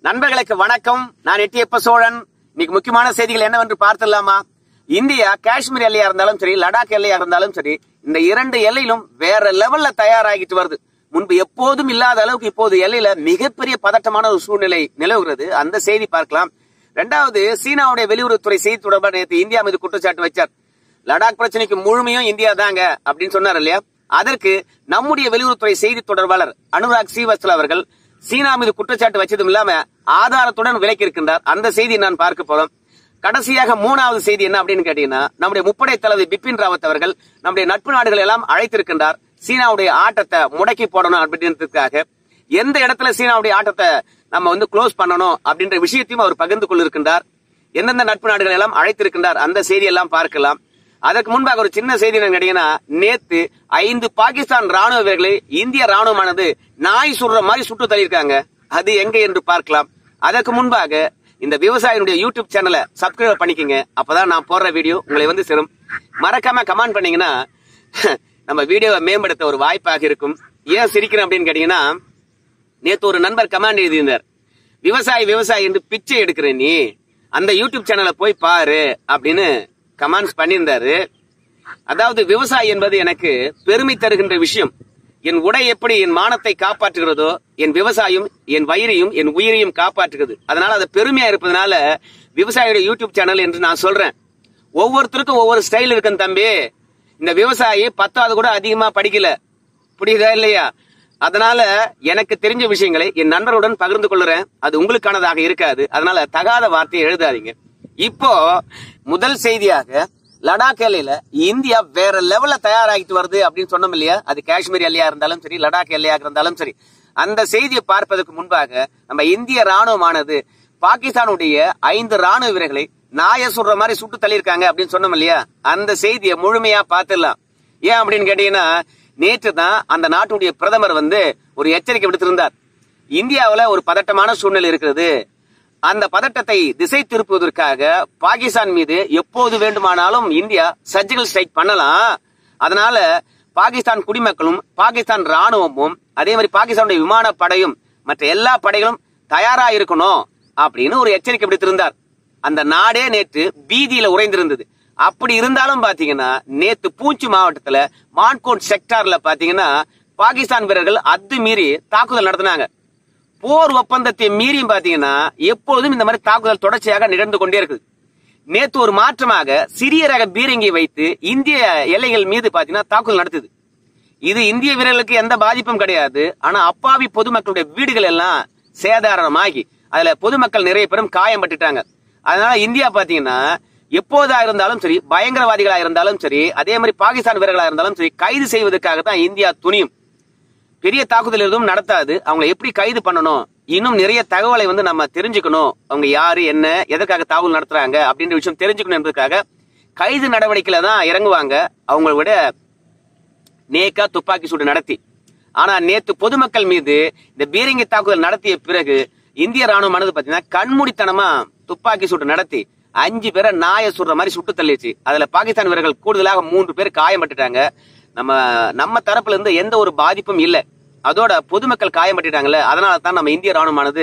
நண்பர்களுக்கு வணக்கம் நான் எட்டியப்ப சோழன் இன்னைக்கு முக்கியமான செய்திகள் என்னவென்று பார்த்துடலாமா இந்தியா காஷ்மீர் எல்லையா இருந்தாலும் சரி லடாக் எல்லையா இருந்தாலும் சரி இந்த இரண்டு எல்லையிலும் வேற லெவல்ல தயாராகிட்டு வருது முன்பு எப்போதும் இல்லாத அளவுக்கு இப்போது எல்லையில மிகப்பெரிய பதட்டமான ஒரு சூழ்நிலை நிலவுகிறது அந்த செய்தி பார்க்கலாம் ரெண்டாவது சீனாவுடைய வெளியுறவுத்துறை செய்தி தொடர்பாக நேற்று இந்தியா மீது குற்றச்சாட்டு வச்சார் லடாக் பிரச்சனைக்கு முழுமையும் இந்தியா தாங்க அப்படின்னு சொன்னார் இல்லையா அதற்கு நம்முடைய வெளியுறவுத்துறை செய்தி தொடர்பாளர் அனுராக் ஸ்ரீவத்சல அவர்கள் சீனா மீது குற்றச்சாட்டு வச்சதும் இல்லாம ஆதாரத்துடன் விலக்கி இருக்கின்றார் அந்த செய்தியை நான் பார்க்க போறோம் கடைசியாக மூணாவது செய்தி என்ன அப்படின்னு கேட்டீங்கன்னா நம்முடைய முப்படை தளபதி பிபின் ராவத் அவர்கள் நம்முடைய நட்பு நாடுகள் எல்லாம் அழைத்திருக்கின்றார் சீனாவுடைய ஆட்டத்தை முடக்கி போடணும் அப்படின்றதுக்காக எந்த இடத்துல சீனாவுடைய ஆட்டத்தை நம்ம வந்து க்ளோஸ் பண்ணணும் அப்படின்ற விஷயத்தையும் அவர் பகிர்ந்து கொண்டிருக்கின்றார் எந்தெந்த நட்பு நாடுகள் எல்லாம் அழைத்திருக்கின்றார் அந்த செய்தி எல்லாம் பார்க்கலாம் அதற்கு முன்பாக ஒரு சின்ன செய்தி என்ன கேட்டீங்கன்னா நேத்து ஐந்து பாகிஸ்தான் ராணுவ வீரர்களை இந்திய ராணுவமானது நாய் சுடுற மாதிரி சுட்டு தள்ளியிருக்காங்க அது எங்க என்று பார்க்கலாம் அதற்கு முன்பாக இந்த விவசாயினுடைய யூடியூப் சேனலை சப்ஸ்கிரைப் பண்ணிக்கங்க அப்பதான் நான் போடுற வீடியோ உங்களை வந்து சேரும் மறக்காம கமெண்ட் பண்ணீங்கன்னா நம்ம வீடியோவை மேம்படுத்த ஒரு வாய்ப்பாக இருக்கும் ஏன் சிரிக்கிறேன் அப்படின்னு கேட்டீங்கன்னா நேத்து ஒரு நண்பர் கமாண்ட் எழுதியிருந்தார் விவசாயி விவசாயி என்று பிச்சை எடுக்கிற நீ அந்த யூடியூப் சேனலை போய் பாரு அப்படின்னு கமெண்ட்ஸ் பண்ணியிருந்தாரு அதாவது விவசாயி என்பது எனக்கு பெருமை தருகின்ற விஷயம் என் உடை எப்படி என் மானத்தை காப்பாற்றுகிறதோ என் விவசாயம் என் வயிறையும் என் உயிரையும் காப்பாற்றுகிறது அதனால அது பெருமையா இருப்பதனால விவசாயியோட யூடியூப் சேனல் என்று நான் சொல்றேன் ஒவ்வொருத்தருக்கும் ஒவ்வொரு ஸ்டைல் இருக்குன்னு தம்பி இந்த விவசாயி பத்தாவது கூட அதிகமா படிக்கல புரியுதா இல்லையா அதனால எனக்கு தெரிஞ்ச விஷயங்களை என் நண்பருடன் பகிர்ந்து கொள்ளுறேன் அது உங்களுக்கானதாக இருக்காது அதனால தகாத வார்த்தையை எழுதாதீங்க இப்போ முதல் செய்தியாக லடாக் எல்லையில இந்தியா வேற லெவல்ல தயாராகிட்டு வருது அப்படின்னு சொன்னோம் இல்லையா அது காஷ்மீர் எல்லையா இருந்தாலும் சரி லடாக் எல்லையாக இருந்தாலும் சரி அந்த செய்தியை பார்ப்பதற்கு முன்பாக நம்ம இந்திய ராணுவமானது பாகிஸ்தானுடைய ஐந்து ராணுவ வீரர்களை நாய சுடுற மாதிரி சுட்டு தள்ளியிருக்காங்க அப்படின்னு சொன்னோம் இல்லையா அந்த செய்தியை முழுமையா பார்த்துடலாம் ஏன் அப்படின்னு கேட்டீங்கன்னா நேற்று தான் அந்த நாட்டுடைய பிரதமர் வந்து ஒரு எச்சரிக்கை விடுத்திருந்தார் இந்தியாவுல ஒரு பதட்டமான சூழ்நிலை இருக்கிறது அந்த பதட்டத்தை திசை திருப்புவதற்காக பாகிஸ்தான் மீது எப்போது வேண்டுமானாலும் இந்தியா சர்ஜிக்கல் ஸ்ட்ரைக் பண்ணலாம் அதனால பாகிஸ்தான் குடிமக்களும் பாகிஸ்தான் ராணுவமும் அதே மாதிரி பாகிஸ்தானுடைய விமானப்படையும் மற்ற எல்லா படைகளும் தயாரா இருக்கணும் அப்படின்னு ஒரு எச்சரிக்கை விடுத்திருந்தார் அந்த நாடே நேற்று பீதியில உறைந்திருந்தது அப்படி இருந்தாலும் பாத்தீங்கன்னா நேத்து பூஞ்சி மாவட்டத்துல மான்கோட் செக்டார்ல பாத்தீங்கன்னா பாகிஸ்தான் வீரர்கள் அத்து மீறி தாக்குதல் நடத்தினாங்க போர் ஒப்பந்தத்தை மீறியும் பாத்தீங்கன்னா எப்பொழுதும் இந்த மாதிரி தாக்குதல் தொடர்ச்சியாக நிகழ்ந்து கொண்டே இருக்குது நேத்து ஒரு மாற்றமாக சிறிய ரக பீரங்கி வைத்து இந்திய எல்லைகள் மீது பாத்தீங்கன்னா தாக்குதல் நடத்துது இது இந்திய வீரர்களுக்கு எந்த பாதிப்பும் கிடையாது ஆனா அப்பாவி பொதுமக்களுடைய வீடுகள் எல்லாம் சேதாரணமாகி அதுல பொதுமக்கள் நிறைய பேரும் காயம்பட்டுட்டாங்க அதனால இந்தியா பாத்தீங்கன்னா எப்போதா இருந்தாலும் சரி பயங்கரவாதிகளா இருந்தாலும் சரி அதே மாதிரி பாகிஸ்தான் வீரர்களா இருந்தாலும் சரி கைது செய்வதற்காக தான் இந்தியா துணியும் பெரிய தாக்குதல் எதுவும் நடத்தாது அவங்களை எப்படி கைது பண்ணணும் இன்னும் நிறைய தகவலை வந்து நம்ம தெரிஞ்சுக்கணும் அவங்க யாரு என்ன எதற்காக தாக்குதல் நடத்துறாங்க அப்படின்ற விஷயம் தெரிஞ்சுக்கணும் என்பதற்காக கைது நடவடிக்கையில தான் இறங்குவாங்க அவங்கள விட நேக்கா துப்பாக்கி சூடு நடத்தி ஆனா நேத்து பொதுமக்கள் மீது இந்த பீரங்கி தாக்குதல் நடத்திய பிறகு இந்திய ராணுவமானது பாத்தீங்கன்னா கண்மூடித்தனமா துப்பாக்கி சூடு நடத்தி அஞ்சு பேரை நாய சுடுற மாதிரி சுட்டு தள்ளிச்சு அதுல பாகிஸ்தான் வீரர்கள் கூடுதலாக மூன்று பேர் காயப்பட்டுட்டாங்க நம்ம நம்ம தரப்புல இருந்து எந்த ஒரு பாதிப்பும் இல்லை அதோட பொதுமக்கள் காயப்பட்டுட்டாங்கல்ல அதனால தான் நம்ம இந்திய ராணுவமானது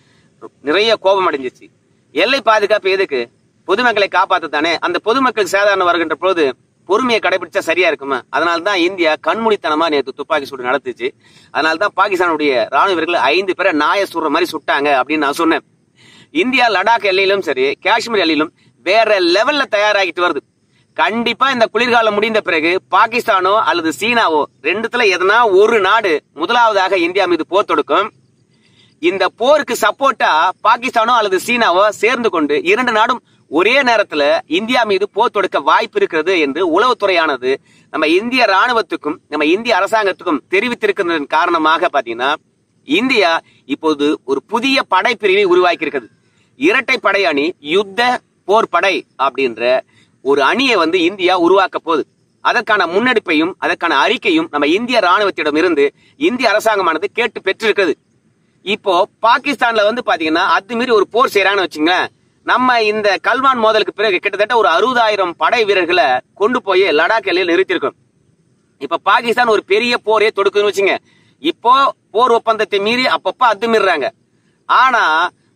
நிறைய கோபம் அடைஞ்சிச்சு எல்லை பாதுகாப்பு எதுக்கு பொதுமக்களை காப்பாத்து தானே அந்த பொதுமக்கள் சாதாரண வருகின்ற பொழுது பொறுமையை கடைபிடிச்சா சரியா இருக்குமா அதனால தான் இந்தியா கண்மூடித்தனமா நேற்று துப்பாக்கி சூடு நடத்துச்சு அதனால தான் பாகிஸ்தானுடைய ராணுவ வீரர்கள் ஐந்து பேரை நாய சுடுற மாதிரி சுட்டாங்க அப்படின்னு நான் சொன்னேன் இந்தியா லடாக் எல்லையிலும் சரி காஷ்மீர் எல்லையிலும் வேற லெவல்ல தயாராகிட்டு வருது கண்டிப்பா இந்த குளிர்காலம் முடிந்த பிறகு பாகிஸ்தானோ அல்லது சீனாவோ ரெண்டுத்துல எதனா ஒரு நாடு முதலாவதாக இந்தியா மீது போர் தொடுக்கும் இந்த போருக்கு சப்போர்ட்டா பாகிஸ்தானோ அல்லது சீனாவோ சேர்ந்து கொண்டு இரண்டு நாடும் ஒரே நேரத்துல இந்தியா மீது போர் தொடுக்க வாய்ப்பு இருக்கிறது என்று உளவுத்துறையானது நம்ம இந்திய ராணுவத்துக்கும் நம்ம இந்திய அரசாங்கத்துக்கும் தெரிவித்திருக்கிறதன் காரணமாக பாத்தீங்கன்னா இந்தியா இப்போது ஒரு புதிய படைப்பிரிவை உருவாக்கி இருக்குது இரட்டை படை அணி யுத்த போர் படை அப்படின்ற ஒரு அணியை வந்து இந்தியா உருவாக்க போகுது அதற்கான முன்னெடுப்பையும் அதற்கான அறிக்கையும் நம்ம இந்திய ராணுவத்திடம் இருந்து இந்திய அரசாங்கமானது கேட்டு பெற்றிருக்குது இப்போ பாகிஸ்தான்ல வந்து பாத்தீங்கன்னா அது மீறி ஒரு போர் செய்யறான்னு வச்சுங்க நம்ம இந்த கல்வான் மோதலுக்கு பிறகு கிட்டத்தட்ட ஒரு அறுபதாயிரம் படை வீரர்களை கொண்டு போய் லடாக் எல்லையில் நிறுத்தியிருக்கோம் இப்ப பாகிஸ்தான் ஒரு பெரிய போரே தொடுக்குதுன்னு வச்சுங்க இப்போ போர் ஒப்பந்தத்தை மீறி அப்பப்ப அத்துமீறாங்க ஆனா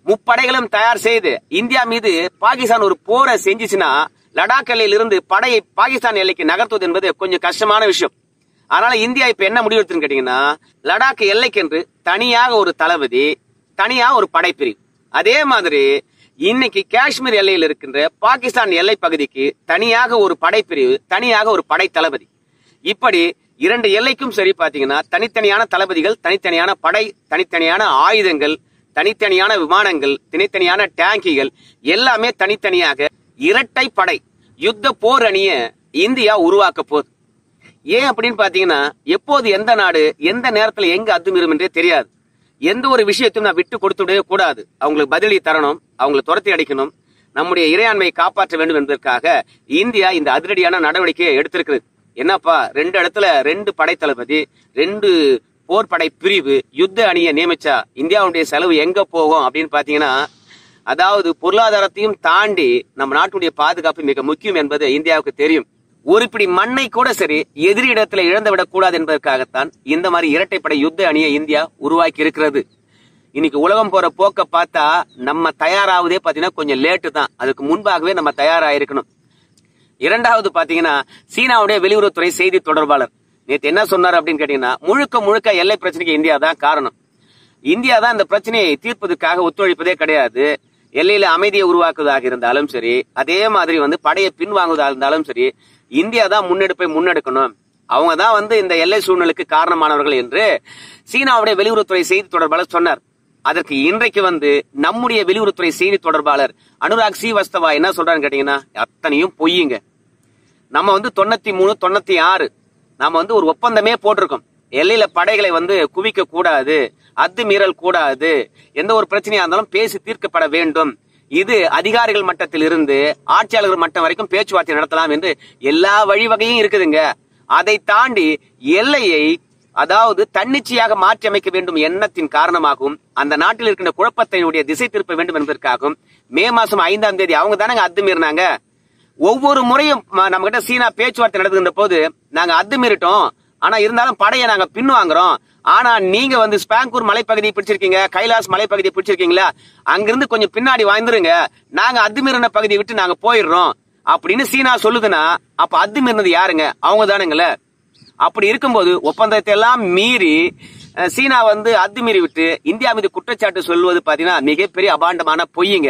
முப்படைகளும் தயார் செய்து இந்தியா மீது பாகிஸ்தான் ஒரு போரை செஞ்சுச்சுன்னா லடாக் எல்லையில் இருந்து படையை பாகிஸ்தான் எல்லைக்கு நகர்த்துவது என்பது கொஞ்சம் கஷ்டமான விஷயம் அதனால இந்தியா இப்ப என்ன முடிவெடுத்துன்னு கேட்டீங்கன்னா லடாக் எல்லைக்கென்று தனியாக ஒரு தளபதி தனியா ஒரு படைப்பிரிவு அதே மாதிரி இன்னைக்கு காஷ்மீர் எல்லையில் இருக்கின்ற பாகிஸ்தான் எல்லை பகுதிக்கு தனியாக ஒரு படைப்பிரிவு தனியாக ஒரு படை தளபதி இப்படி இரண்டு எல்லைக்கும் சரி பாத்தீங்கன்னா தனித்தனியான தளபதிகள் தனித்தனியான படை தனித்தனியான ஆயுதங்கள் தனித்தனியான விமானங்கள் தனித்தனியான டேங்கிகள் எல்லாமே தனித்தனியாக இரட்டை படை யுத்த போர் அணிய இந்தியா உருவாக்க போகுது ஏன் அப்படின்னு பாத்தீங்கன்னா எப்போது எந்த நாடு எந்த நேரத்துல எங்க அத்துமீறும் என்றே தெரியாது எந்த ஒரு விஷயத்தையும் நான் விட்டு கொடுத்துடவே கூடாது அவங்களுக்கு பதிலடி தரணும் அவங்களை துரத்தி அடிக்கணும் நம்முடைய இறையாண்மையை காப்பாற்ற வேண்டும் என்பதற்காக இந்தியா இந்த அதிரடியான நடவடிக்கையை எடுத்திருக்குது என்னப்பா ரெண்டு இடத்துல ரெண்டு படை தளபதி ரெண்டு போர் படை பிரிவு யுத்த அணியை நியமிச்சா இந்தியாவுடைய செலவு எங்க போகும் அப்படின்னு பாத்தீங்கன்னா அதாவது பொருளாதாரத்தையும் தாண்டி நம்ம நாட்டுடைய பாதுகாப்பு மிக முக்கியம் என்பது இந்தியாவுக்கு தெரியும் ஒரு பிடி மண்ணை கூட சரி எதிரி இடத்துல இழந்து விடக்கூடாது என்பதற்காகத்தான் இந்த மாதிரி இரட்டைப்படை யுத்த அணியை இந்தியா உருவாக்கி இருக்கிறது இன்னைக்கு உலகம் போற போக்க பார்த்தா நம்ம தயாராவதே பாத்தீங்கன்னா கொஞ்சம் லேட்டு தான் அதுக்கு முன்பாகவே நம்ம தயாராயிருக்கணும் இரண்டாவது பாத்தீங்கன்னா சீனாவுடைய வெளியுறவுத்துறை செய்தி தொடர்பாளர் நேத்து என்ன சொன்னார் அப்படின்னு கேட்டீங்கன்னா முழுக்க முழுக்க எல்லை பிரச்சனைக்கு இந்தியா தான் காரணம் இந்தியா தான் இந்த பிரச்சனையை தீர்ப்பதற்காக ஒத்துழைப்பதே கிடையாது எல்லையில அமைதியை உருவாக்குவதாக இருந்தாலும் சரி அதே மாதிரி வந்து படையை பின்வாங்குவதாக இருந்தாலும் சரி இந்தியா தான் முன்னெடுப்பை முன்னெடுக்கணும் அவங்க தான் வந்து இந்த எல்லை சூழ்நிலைக்கு காரணமானவர்கள் என்று சீனாவுடைய வெளியுறவுத்துறை செய்தி தொடர்பாளர் சொன்னார் அதற்கு இன்றைக்கு வந்து நம்முடைய வெளியுறவுத்துறை செய்தி தொடர்பாளர் அனுராக் ஸ்ரீவஸ்தவா என்ன சொல்றாருன்னு கேட்டீங்கன்னா அத்தனையும் பொய்யுங்க நம்ம வந்து தொண்ணூத்தி மூணு தொண்ணூத்தி ஆறு நாம வந்து ஒரு ஒப்பந்தமே போட்டிருக்கோம் எல்லையில படைகளை வந்து குவிக்க கூடாது அத்துமீறல் கூடாது எந்த ஒரு பிரச்சனையா இருந்தாலும் பேசி தீர்க்கப்பட வேண்டும் இது அதிகாரிகள் மட்டத்தில் இருந்து ஆட்சியாளர்கள் மட்டம் வரைக்கும் பேச்சுவார்த்தை நடத்தலாம் என்று எல்லா வழிவகையும் இருக்குதுங்க அதை தாண்டி எல்லையை அதாவது தன்னிச்சையாக மாற்றி அமைக்க வேண்டும் எண்ணத்தின் காரணமாகவும் அந்த நாட்டில் இருக்கின்ற குழப்பத்தினுடைய திசை திருப்ப வேண்டும் என்பதற்காகவும் மே மாசம் ஐந்தாம் தேதி அவங்க தானங்க அத்துமீறினாங்க ஒவ்வொரு முறையும் நம்ம கிட்ட சீனா பேச்சுவார்த்தை நடத்துகின்ற போது நாங்க அத்துமீறிட்டோம் ஆனா இருந்தாலும் படையை நாங்க பின்வாங்குறோம் ஆனா நீங்க வந்து ஸ்பாங்கூர் மலைப்பகுதியை பிடிச்சிருக்கீங்க கைலாஸ் மலைப்பகுதியை பிடிச்சிருக்கீங்களா அங்கிருந்து கொஞ்சம் பின்னாடி வாழ்ந்துருங்க நாங்க அத்துமீறின பகுதியை விட்டு நாங்க போயிடுறோம் அப்படின்னு சீனா சொல்லுதுன்னா அப்ப அத்துமீறினது யாருங்க அவங்க தானுங்களே அப்படி இருக்கும்போது ஒப்பந்தத்தை எல்லாம் மீறி அஹ், சீனா வந்து அத்துமீறி விட்டு இந்தியா மீது குற்றச்சாட்டு சொல்வது பாத்தீங்கன்னா மிகப்பெரிய அபாண்டமான பொய்யுங்க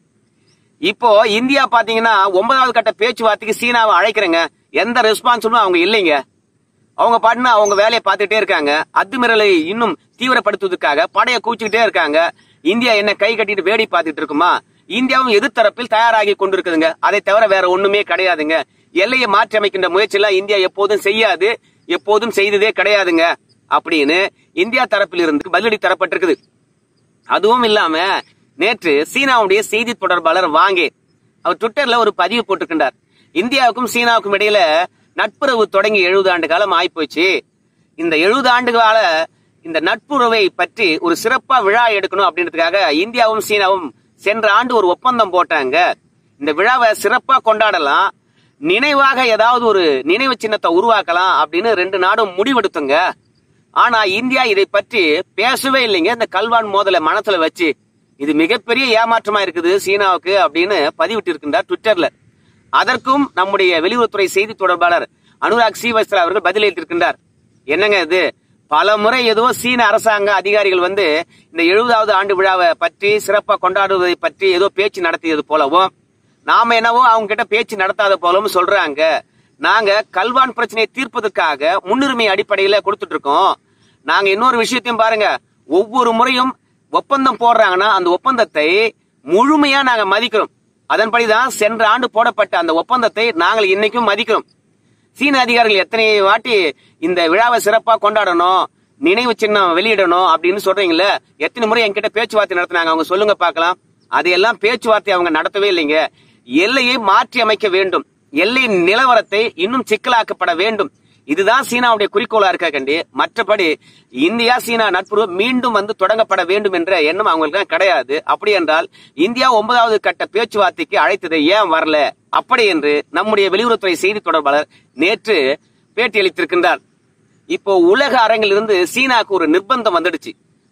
இப்போ இந்தியா பாத்தீங்கன்னா ஒன்பதாவது கட்ட பேச்சுவார்த்தைக்கு சீனாவை அழைக்கிறேங்க எந்த ரெஸ்பான்சிபிளும் அவங்க இல்லைங்க அவங்க பாட்டுன்னு அவங்க வேலையை பார்த்துட்டே இருக்காங்க அத்துமீறலை இன்னும் தீவிரப்படுத்துவதற்காக படையை கூச்சிக்கிட்டே இருக்காங்க இந்தியா என்ன கை கட்டிட்டு வேடி பார்த்துட்டு இருக்குமா இந்தியாவும் எதிர்த்தரப்பில் தயாராகி கொண்டிருக்குதுங்க அதை தவிர வேற ஒண்ணுமே கிடையாதுங்க எல்லையை மாற்றி அமைக்கின்ற முயற்சி எல்லாம் இந்தியா எப்போதும் செய்யாது எப்போதும் செய்ததே கிடையாதுங்க அப்படின்னு இந்தியா தரப்பில் இருந்து பதிலடி தரப்பட்டிருக்குது அதுவும் இல்லாம நேற்று சீனாவுடைய செய்தி தொடர்பாளர் வாங்கே அவர் ட்விட்டர்ல ஒரு பதிவு போட்டிருக்கின்றார் இந்தியாவுக்கும் சீனாவுக்கும் இடையில நட்புறவு தொடங்கி எழுபது ஆண்டு காலம் ஆயிப்போச்சு இந்த எழுபது ஆண்டு கால இந்த நட்புறவை பற்றி ஒரு சிறப்பா விழா எடுக்கணும் அப்படின்றதுக்காக இந்தியாவும் சீனாவும் சென்ற ஆண்டு ஒரு ஒப்பந்தம் போட்டாங்க இந்த விழாவை சிறப்பா கொண்டாடலாம் நினைவாக ஏதாவது ஒரு நினைவு சின்னத்தை உருவாக்கலாம் அப்படின்னு ரெண்டு நாடும் முடிவெடுத்துங்க ஆனா இந்தியா இதை பற்றி பேசவே இல்லைங்க இந்த கல்வான் மோதலை மனசுல வச்சு இது மிகப்பெரிய ஏமாற்றமா இருக்குது சீனாவுக்கு அப்படின்னு பதிவிட்டு இருக்கின்றார் ட்விட்டர்ல அதற்கும் நம்முடைய வெளியுறவுத்துறை செய்தி தொடர்பாளர் அனுராக் ஸ்ரீவஸ்தரா அவர்கள் பதிலளித்திருக்கின்றார் என்னங்க இது பல முறை ஏதோ சீன அரசாங்க அதிகாரிகள் வந்து இந்த எழுபதாவது ஆண்டு விழாவை பற்றி சிறப்பா கொண்டாடுவதை பற்றி ஏதோ பேச்சு நடத்தியது போலவும் நாம என்னவோ அவங்க கிட்ட பேச்சு நடத்தாத போலவும் சொல்றாங்க நாங்க கல்வான் பிரச்சனையை தீர்ப்பதற்காக முன்னுரிமை அடிப்படையில கொடுத்துட்டு இருக்கோம் நாங்க இன்னொரு விஷயத்தையும் பாருங்க ஒவ்வொரு முறையும் ஒப்பந்தம் போடுறாங்கன்னா அந்த ஒப்பந்தத்தை முழுமையா நாங்க மதிக்கிறோம் அதன்படிதான் சென்ற ஆண்டு போடப்பட்ட அந்த ஒப்பந்தத்தை நாங்கள் இன்னைக்கும் மதிக்கிறோம் சீன அதிகாரிகள் எத்தனை வாட்டி இந்த விழாவை சிறப்பா கொண்டாடணும் நினைவு சின்னம் வெளியிடணும் அப்படின்னு சொல்றீங்கல்ல எத்தனை முறை என்கிட்ட பேச்சுவார்த்தை நடத்தினாங்க அவங்க சொல்லுங்க பார்க்கலாம் அதையெல்லாம் பேச்சுவார்த்தை அவங்க நடத்தவே இல்லைங்க எல்லையை மாற்றி அமைக்க வேண்டும் எல்லை நிலவரத்தை இன்னும் சிக்கலாக்கப்பட வேண்டும் இதுதான் சீனாவுடைய குறிக்கோளா இருக்க கண்டி மற்றபடி இந்தியா சீனா நட்புறவு மீண்டும் வந்து தொடங்கப்பட வேண்டும் என்ற எண்ணம் அவங்களுக்கு கிடையாது அப்படி என்றால் இந்தியா ஒன்பதாவது கட்ட பேச்சுவார்த்தைக்கு அழைத்ததை ஏன் வரல அப்படி என்று நம்முடைய வெளியுறவுத்துறை செய்தி தொடர்பாளர் நேற்று பேட்டியளித்திருக்கின்றார் இப்போ உலக அரங்கிலிருந்து சீனாக்கு ஒரு நிர்பந்தம் வந்துடுச்சு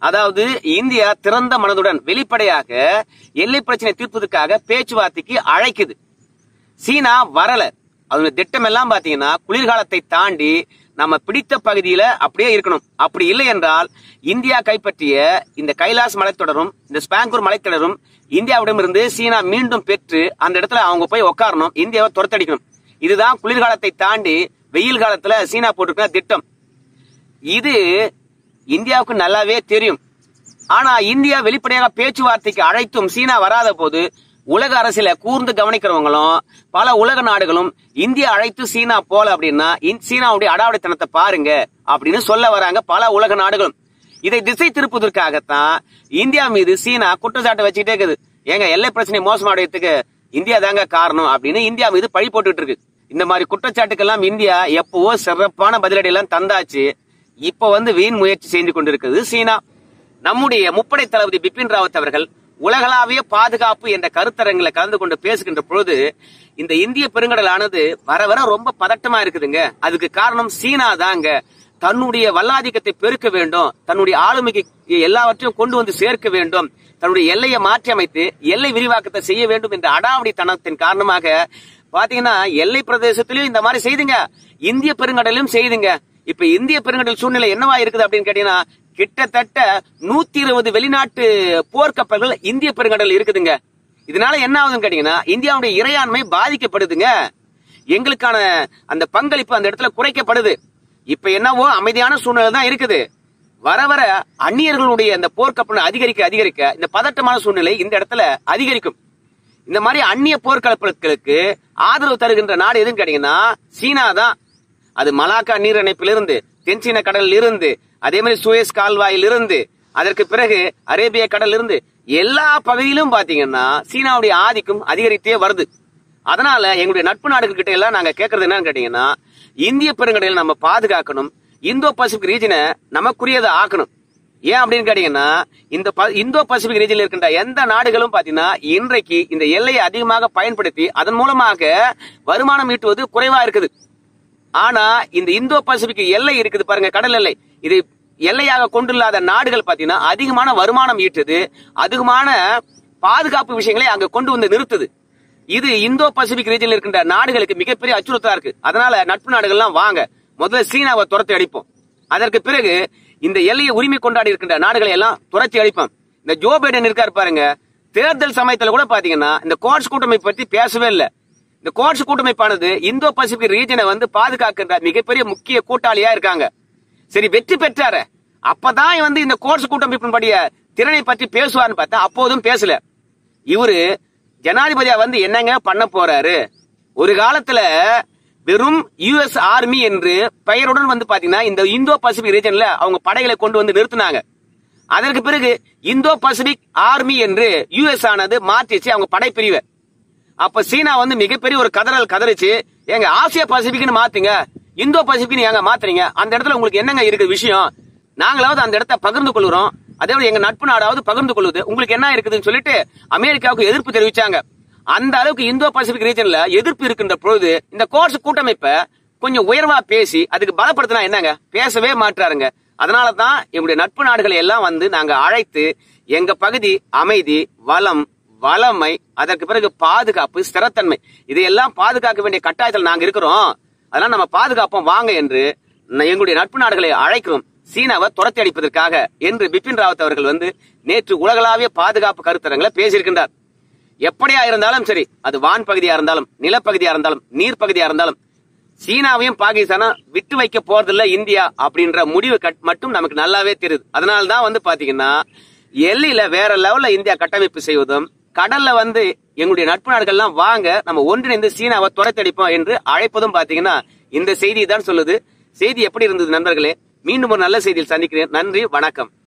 அதாவது இந்தியா திறந்த மனதுடன் வெளிப்படையாக எல்லை பிரச்சனை தீர்ப்பதற்காக பேச்சுவார்த்தைக்கு அழைக்குது சீனா வரல அதோட திட்டம் எல்லாம் பாத்தீங்கன்னா குளிர்காலத்தை தாண்டி நம்ம பிடித்த பகுதியில அப்படியே இருக்கணும் அப்படி இல்லை என்றால் இந்தியா கைப்பற்றிய இந்த கைலாஸ் மலைத்தொடரும் இந்த ஸ்பாங்கூர் மலைத்தொடரும் இந்தியாவிடமிருந்து சீனா மீண்டும் பெற்று அந்த இடத்துல அவங்க போய் உட்காரணும் இந்தியாவை துரத்தடிக்கணும் இதுதான் குளிர்காலத்தை தாண்டி வெயில் காலத்துல சீனா போட்டிருக்கிற திட்டம் இது இந்தியாவுக்கு நல்லாவே தெரியும் ஆனா இந்தியா வெளிப்படையாக பேச்சுவார்த்தைக்கு அழைத்தும் சீனா வராத போது உலக அரசியல கூர்ந்து கவனிக்கிறவங்களும் பல உலக நாடுகளும் இந்தியா அழைத்து சீனா போல அப்படின்னா இந்- சீனாவுடைய அடாவடித்தனத்தை பாருங்க அப்படின்னு சொல்ல வராங்க பல உலக நாடுகளும் இதை திசை திருப்பதற்காகத்தான் இந்தியா மீது சீனா குற்றச்சாட்டை வச்சுக்கிட்டே இருக்குது ஏங்க எல்லை பிரச்சனை மோசமடையத்துக்கு இந்தியா தாங்க காரணம் அப்படின்னு இந்தியா மீது பழி போட்டுட்டு இருக்கு இந்த மாதிரி குற்றச்சாட்டுக்கெல்லாம் இந்தியா எப்பவோ சிறப்பான பதிலடி எல்லாம் தந்தாச்சு இப்ப வந்து வீண் முயற்சி செய்து கொண்டிருக்கிறது சீனா நம்முடைய முப்படை தளபதி பிபின் ராவத் அவர்கள் உலகளாவிய பாதுகாப்பு என்ற கருத்தரங்கில கலந்து கொண்டு பேசுகின்ற பொழுது இந்த இந்திய பெருங்கடலானது வர வர ரொம்ப பதட்டமா இருக்குதுங்க அதுக்கு காரணம் சீனா தாங்க தன்னுடைய வல்லாதிக்கத்தை பெருக்க வேண்டும் தன்னுடைய ஆளுமைக்கு எல்லாவற்றையும் கொண்டு வந்து சேர்க்க வேண்டும் தன்னுடைய எல்லையை மாற்றி அமைத்து எல்லை விரிவாக்கத்தை செய்ய வேண்டும் என்ற அடாவடித்தனத்தின் காரணமாக பாத்தீங்கன்னா எல்லை பிரதேசத்திலயும் இந்த மாதிரி செய்துங்க இந்திய பெருங்கடலும் செய்துங்க இப்ப இந்திய பெருங்கடல் சூழ்நிலை என்னவா இருக்குது அப்படின்னு கேட்டீங்கன்னா கிட்டத்தட்ட நூத்தி இருபது வெளிநாட்டு போர்க்கப்பல்கள் இந்திய பெருங்கடல் இருக்குதுங்க இதனால என்ன ஆகுதுன்னு கேட்டீங்கன்னா இந்தியாவுடைய இறையாண்மை பாதிக்கப்படுதுங்க எங்களுக்கான அந்த பங்களிப்பு அந்த இடத்துல குறைக்கப்படுது இப்ப என்னவோ அமைதியான சூழ்நிலை தான் இருக்குது வர வர அந்நியர்களுடைய அந்த போர்க்கப்பல் அதிகரிக்க அதிகரிக்க இந்த பதட்டமான சூழ்நிலை இந்த இடத்துல அதிகரிக்கும் இந்த மாதிரி அந்நிய போர்க்கலப்பலுக்கு ஆதரவு தருகின்ற நாடு எதுன்னு கேட்டீங்கன்னா சீனா தான் அது மலாக்கா நீர் இணைப்பிலிருந்து தென்சீன கடலில் இருந்து அதே மாதிரி சுயஸ் கால்வாயில் இருந்து அதற்கு பிறகு அரேபிய கடல் இருந்து எல்லா பகுதியிலும் பாத்தீங்கன்னா சீனாவுடைய ஆதிக்கம் அதிகரித்தே வருது அதனால எங்களுடைய நட்பு நாடுகள் கிட்ட எல்லாம் நாங்க கேட்கறது என்னன்னு கேட்டீங்கன்னா இந்திய பெருங்கடலை நம்ம பாதுகாக்கணும் இந்தோ பசிபிக் ரீஜனை நமக்குரியதை ஆக்கணும் ஏன் அப்படின்னு கேட்டீங்கன்னா இந்த ப- இந்தோ பசிபிக் ரீஜனில் இருக்கின்ற எந்த நாடுகளும் பாத்தீங்கன்னா இன்றைக்கு இந்த எல்லையை அதிகமாக பயன்படுத்தி அதன் மூலமாக வருமானம் ஈட்டுவது குறைவா இருக்குது ஆனா இந்த இந்தோ பசிபிக் எல்லை இருக்குது பாருங்க கடல் எல்லை இது எல்லையாக கொண்டுள்ளாத நாடுகள் பாத்தீங்கன்னா அதிகமான வருமானம் ஈட்டுது அதிகமான பாதுகாப்பு விஷயங்களை அங்க கொண்டு வந்து நிறுத்துது இது இந்தோ பசிபிக் ரீஜனில் இருக்கின்ற நாடுகளுக்கு மிகப்பெரிய அச்சுறுத்தலா இருக்கு அதனால நட்பு நாடுகள்லாம் வாங்க முதல்ல சீனாவை துரத்தி அடிப்போம் அதற்கு பிறகு இந்த எல்லையை உரிமை கொண்டாடி இருக்கின்ற நாடுகளை எல்லாம் துரத்தி அடிப்போம் இந்த ஜோ பைடன் இருக்காரு பாருங்க தேர்தல் சமயத்துல கூட பாத்தீங்கன்னா இந்த கோட்ஸ் கூட்டமைப்பு பத்தி பேசவே இல்லை இந்த கோட்ஸ் கூட்டமைப்பானது இந்தோ பசிபிக் ரீஜனை வந்து பாதுகாக்கின்ற மிகப்பெரிய முக்கிய கூட்டாளியா இருக்காங்க சரி வெற்றி பெற்றாரு அப்பதான் வந்து இந்த கோட்ஸ் கூட்டமைப்பினுடைய திறனை பற்றி பேசுவார்னு பார்த்தா அப்போதும் பேசல இவரு ஜனாதிபதியா வந்து என்னங்க பண்ண போறாரு ஒரு காலத்துல வெறும் யுஎஸ் ஆர்மி என்று பெயருடன் வந்து பாத்தீங்கன்னா இந்த இந்தோ பசிபிக் ரீஜன்ல அவங்க படைகளை கொண்டு வந்து நிறுத்தினாங்க அதற்கு பிறகு இந்தோ பசிபிக் ஆர்மி என்று யுஎஸ் ஆனது மாற்றிச்சு அவங்க படைப்பிரிவை அப்ப சீனா வந்து மிகப்பெரிய ஒரு கதறல் கதறிச்சு எங்க ஆசியா பசிபிக்னு மாத்துங்க இந்தோ பசிபிக்னு ஏங்க மாத்துறீங்க அந்த இடத்துல உங்களுக்கு என்னங்க இருக்குது விஷயம் நாங்களாவது அந்த இடத்த பகிர்ந்து கொள்கிறோம் அதே போல எங்க நட்பு நாடாவது பகிர்ந்து கொள்ளுது உங்களுக்கு என்ன இருக்குதுன்னு சொல்லிட்டு அமெரிக்காவுக்கு எதிர்ப்பு தெரிவிச்சாங்க அந்த அளவுக்கு இந்தோ பசிபிக் ரீஜன்ல எதிர்ப்பு இருக்கின்ற பொழுது இந்த கோர்ஸ் கூட்டமைப்பை கொஞ்சம் உயர்வா பேசி அதுக்கு பலப்படுத்தினா என்னங்க பேசவே மாட்டாருங்க அதனால தான் எங்களுடைய நட்பு நாடுகளை எல்லாம் வந்து நாங்க அழைத்து எங்க பகுதி அமைதி வளம் வளமை அதற்கு பிறகு பாதுகாப்பு ஸ்திரத்தன்மை இதையெல்லாம் பாதுகாக்க வேண்டிய கட்டாயத்தில் நாங்க இருக்கிறோம் அதெல்லாம் நம்ம பாதுகாப்போம் வாங்க என்று ந- எங்களுடைய நட்பு நாடுகளை அழைக்கிறோம் சீனாவை துரத்தி அடிப்பதற்காக என்று பிபின் ராவத் அவர்கள் வந்து நேற்று உலகளாவிய பாதுகாப்பு கருத்தரங்களை பேசியிருக்கின்றார் எப்படியா இருந்தாலும் சரி அது வான் பகுதியா இருந்தாலும் நிலப்பகுதியா இருந்தாலும் நீர் பகுதியா இருந்தாலும் சீனாவையும் பாகிஸ்தானும் விட்டு வைக்க போறதில்ல இந்தியா அப்படின்ற முடிவு கட்- மட்டும் நமக்கு நல்லாவே தெரியுது அதனால தான் வந்து பாத்தீங்கன்னா எல்லையில வேற லெவல்ல இந்தியா கட்டமைப்பு செய்வதும் கடல்ல வந்து எங்களுடைய நட்பு நாடுகள்லாம் வாங்க நம்ம ஒன்றிணைந்து சீனாவை துரைத்தடிப்போம் என்று அழைப்பதும் பாத்தீங்கன்னா இந்த செய்தி தான் சொல்லுது செய்தி எப்படி இருந்தது நண்பர்களே மீண்டும் ஒரு நல்ல செய்தியில் சந்திக்கிறேன் நன்றி வணக்கம்